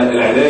العلاج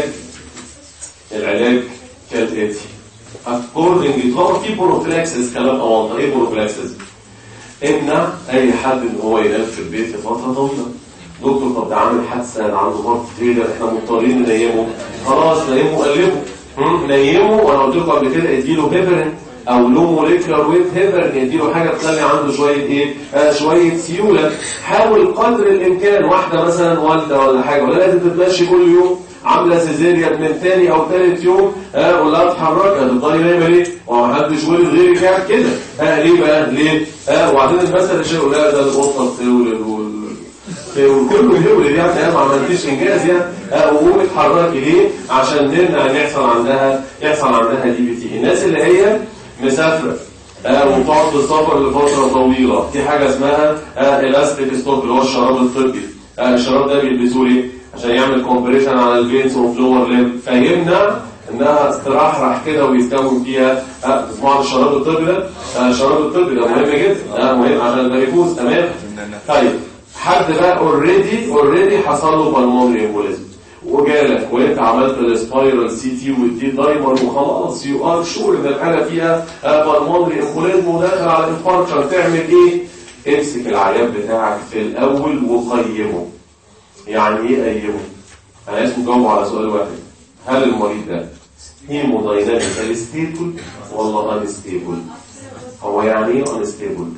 العلاج كالاتي according طبعا في بروفلاكسس كلام اوانطه ايه بروفلاكسس امنع اي حد ان هو ينام في البيت لفتره طويله دكتور طب ده عامل حادثه ده عنده هارت فيلر احنا مضطرين ننيمه خلاص نيمه قلبه هم، نيمه وانا قلت لكم قبل كده اديله هيبرين او لو موليكولار ويت هيبرين يديله حاجه تخلي عنده شويه ايه آه شويه سيوله حاول قدر الامكان واحده مثلا والده ولا حاجه ولا لازم تتمشي كل يوم عامله سيزيريان من ثاني او ثالث يوم ها ولا اتحرك هتفضلي نايمه ليه؟ هو ما حدش ولد غيرك قاعد كده ها ليه بقى؟ ليه؟ ها وبعدين المثل الشيء لا ده القطه بتولد وال وكله يولد يعني ما عملتيش انجاز يعني ها وقومي اتحركي ليه؟ عشان نمنع ان يحصل عندها يحصل عندها دي بي تي الناس اللي هي مسافره آه وتقعد في السفر لفتره طويله في حاجه اسمها آه الاستيك ستوك اللي هو الشراب الطبي آه الشراب ده بيلبسوه ليه؟ عشان يعمل كومبريشن على الفينس وفلور ليم فيمنع انها ترحرح كده ويتكون فيها آه تسمعوا الشراب الطبي ده آه الشراب الطبي ده مهم جدا آه مهم عشان الفاريكوز تمام طيب حد بقى اوريدي اوريدي حصل له بالمونري امبوليزم وجالك وانت عملت السبايرال سي تي والدي دايمر وخلاص يو ار شور ان الحاله فيها بالمونري امبوليزم وداخل على انفاركشن تعمل ايه؟ امسك العيان بتاعك في الاول وقيمه يعني ايه قيمه؟ انا عايزكم تجاوبوا على سؤال واحد هل المريض ده هيمودايناميكال ستيبل ولا انستيبل؟ هو يعني ايه انستيبل؟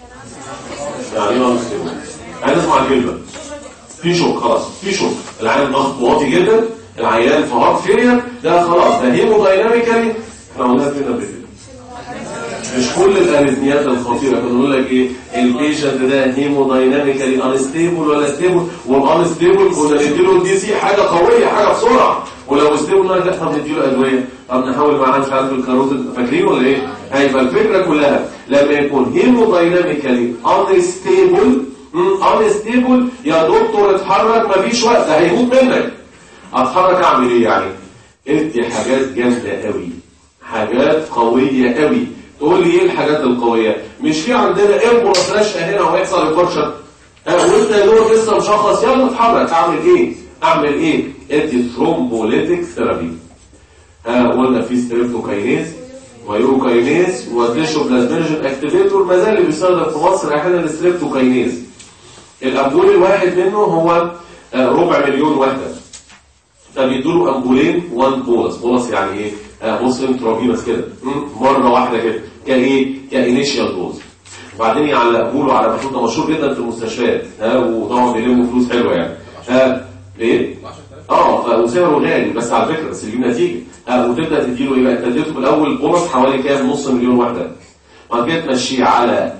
يعني ايه انستيبل؟ عايز اسمع الكلمه في شوك خلاص في شوك العيان ضغط واطي جدا العيان في هارت فيلير ده خلاص ده هيمودايناميكالي احنا قلنا فين قبل كده مش كل الاريثميات الخطيره كنا بنقول لك ايه البيشنت ده هيمودايناميكالي انستيبل ولا ستيبل والانستيبل كنا نديله دي سي حاجه قويه حاجه بسرعه ولو ستيبل لا طب نديله ادويه طب نحاول معاه مش عارف الكاروتيد فاكرين ولا ايه؟ هيبقى الفكره كلها لما يكون هيمودايناميكالي انستيبل انستيبل يا دكتور اتحرك مفيش وقت هيموت منك اتحرك اعمل ايه يعني؟ ادي حاجات جامده قوي حاجات قويه قوي تقول لي ايه الحاجات القويه مش في عندنا امبولاس رشقه هنا وهيحصل انفرشن ها وانت يا دكتور لسه مشخص يلا اتحرك اعمل ايه اعمل ايه ادي ثرومبوليتيك ثيرابي ها قلنا في ستريبتوكاينيز ويوروكاينيز والتيشو بلازمينجن اكتيفيتور ما زال بيستخدم في مصر احيانا الستريبتوكاينيز الامبول الواحد منه هو ربع مليون وحده فبيدوا امبولين 1 بولس بولس يعني ايه بص انترافينوس كده مره واحده كده كايه كانيشيال دوز وبعدين يعلقوا له على محطوط ده مشهور جدا في المستشفيات ها وطبعا بيلموا فلوس حلوه يعني ها ليه؟ اه وسعره غالي بس على فكره بس يجيب نتيجه ها وتبدا تديله ايه بقى؟ انت اديته في الاول بونص حوالي كام؟ نص مليون وحده بعد كده تمشيه على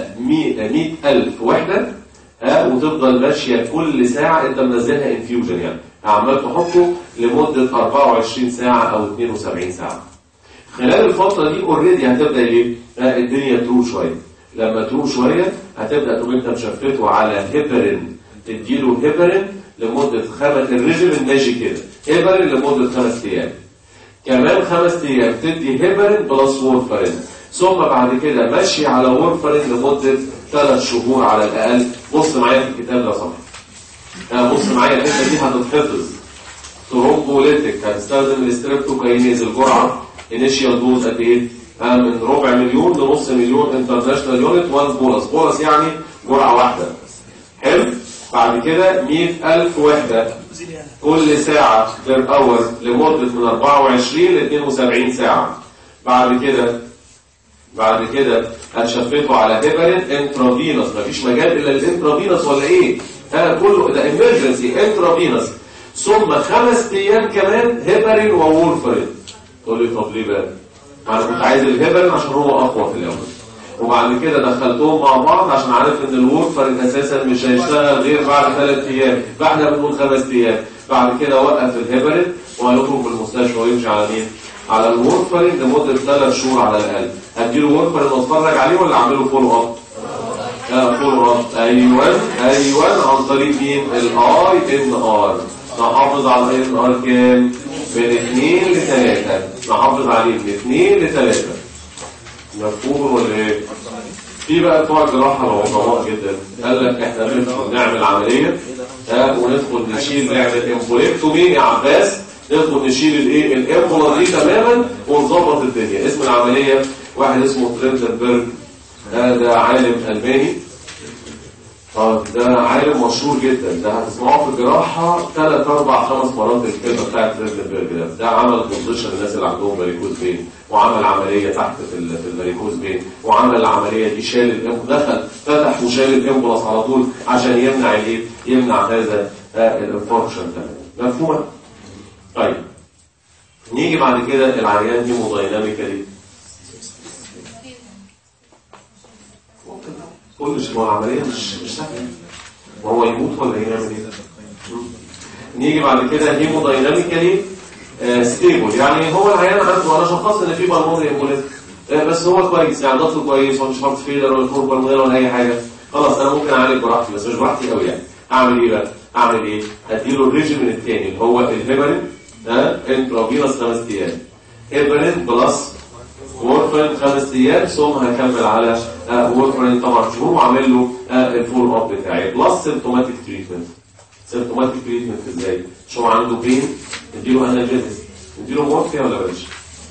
100000 وحده ها وتفضل ماشيه كل ساعه انت منزلها انفيوجن يعني عمال تحطه لمده 24 ساعه او 72 ساعه خلال الفتره دي اوريدي هتبدا ايه؟ الدنيا تروح شويه لما تروح شويه هتبدا تقوم انت مشفته على هيبرين تديله هيبرين لمده خمس الريجيم ماشي كده هيبرين لمده خمس ايام كمان خمس ايام تدي هيبرين بلس وورفرين ثم بعد كده ماشي على وورفرين لمده ثلاث شهور على الاقل بص معايا في الكتاب لو سمحت بص معايا الحته دي هتتحفظ ترومبوليتيك هتستخدم الاستريبتوكاينيز الجرعه انيشيال دوز قد ايه؟ من ربع مليون لنص مليون انترناشونال يونت 1 بولس بولس يعني جرعه واحده حلو بعد كده 100000 وحده كل ساعه بير اور لمده من 24 ل 72 ساعه بعد كده بعد كده هتشفته على هيبرين انترافينوس مفيش مجال الا الانترافينوس ولا ايه؟ ها كله ده امرجنسي انترافينوس ثم خمس ايام كمان هيبرين وورفرين تقول لي طب ليه بقى؟ انا كنت عايز الهيبرين عشان هو اقوى في الاول وبعد كده دخلتهم مع بعض عشان عارف ان الورفرين اساسا مش هيشتغل غير بعد ثلاث ايام بعدها بنقول خمس ايام بعد كده وقف الهيبرين وهيخرج من المستشفى ويمشي على مين؟ على الورفرين لمده ثلاث شهور على الاقل هديله ورفرين واتفرج عليه ولا اعمله فولو اب؟ فولو اب ايوه ايوه عن طريق مين؟ الاي ان ار نحافظ على الاي ان ار كام؟ من 2 ل 3 نحافظ عليه من 2 ل 3 مفهوم ولا ايه؟ في بقى بتوع الجراحه العظماء جدا قال لك احنا بنعمل عمليه ها وندخل نشيل نعمل امبوليكتومي يا عباس ندخل نشيل الايه الامبولا دي تماما ونظبط الدنيا اسم العمليه واحد اسمه تريندنبرج ده عالم الماني طب ده عالم مشهور جدا ده هتسمعوه في الجراحة ثلاث أربع خمس مرات الكلمة بتاعت ريزنبرج ده ده عمل بوزيشن الناس اللي عندهم ماريكوز بين وعمل عملية تحت في ال- في الماريكوز بين وعمل العملية دي شال الإم دخل فتح وشال الإمبولاس على طول عشان يمنع الإيه؟ يمنع هذا آه، الانفاركشن تماما مفهوم؟ طيب نيجي بعد كده العيان هيمودايناميكالي كل شيء هو العملية مش مش سهلة وهو يموت ولا يعمل ايه؟ مم. نيجي بعد كده هيمودايناميكالي ستيبل يعني هو العيان عنده انا شخصت ان في بالمونري امبوليزم بس هو كويس يعني ضغطه كويس ومش هارت فيلر ولا فور بالمونري ولا اي حاجه خلاص انا ممكن اعالج براحتي بس مش براحتي قوي يعني اعمل ايه بقى؟ اعمل ايه؟ اديله الريجيمين الثاني اللي هو الهيبرين ها انترافينوس خمس ايام هيبرين بلس وورفرين خمس ايام ثم هكمل على آه، وورفرين طبعا شهور وعامل له آه، الفول اب بتاعي بلس سيمتوماتيك تريتمنت سيمتوماتيك تريتمنت ازاي؟ مش هو عنده بين نديله انالجيزيك نديله مورفيا ولا بلاش؟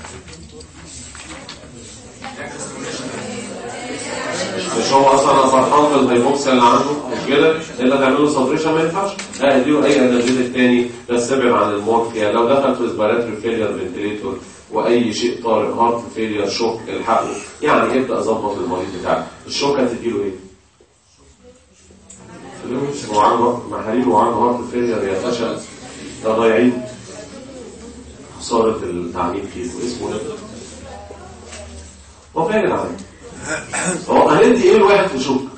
مش هو اصلا انا فرحان بالهيبوكسيا اللي عنده مش كده الا تعمل له سبريشن ما ينفعش لا اديله اي انالجيزيك تاني بس ابعد عن المورفيا لو دخل في اسبيراتوري فيلير فنتليتور واي شيء طارئ هارت فيلير شوك الحقه يعني ابدا ظبط المريض بتاعك الشوك هتديله ايه؟ فلوس وعنده محاليل وعنده هارت فيلير يا فشل ده ضايعين خساره التعليم فيه واسمه ده هو فين العمل هو هندي ايه الواحد في شوك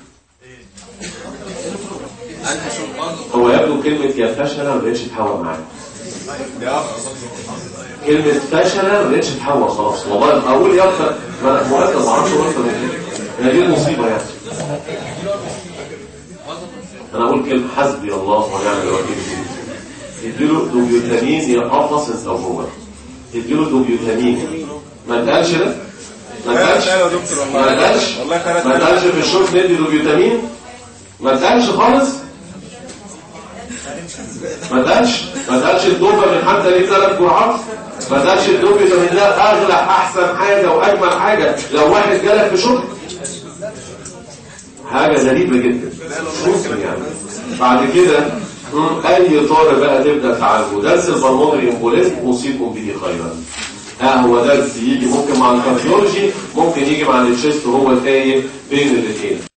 أنا شوف برضه هو يبدو كلمة يا فشلة ما بقتش تحول معايا يا كلمة فشلة ما بقتش تحول خلاص والله أقول يا ف... ما مركز ما اعرفش أقول من هي دي المصيبة يعني أنا أقول كلمة حسبي الله ونعم الوكيل فيه يديله دوبيوتامين يا أفلس أو هو يديله دوبيوتامين ما اتقالش ده؟ ما اتقالش ايوه يا دكتور والله ما اتقالش والله خيرات ما اتقالش في الشوك ندي دوبيوتامين ما اتقالش خالص ما اتقالش ما اتقالش الدوبامين حتى ليه ثلاث جرعات ما اتقالش الدوبامين ده اغلى احسن حاجه واجمل حاجه لو واحد جالك في شوك حاجه غريبه جدا مش ممكن يعني بعد كده مم، اي طارئ بقى تبدا تعالجه درس البلمونري امبوليزم اوصيكم به خيرا ها هو درس يجي ممكن مع الكارديولوجي ممكن يجي مع التشيست وهو تايه بين الاثنين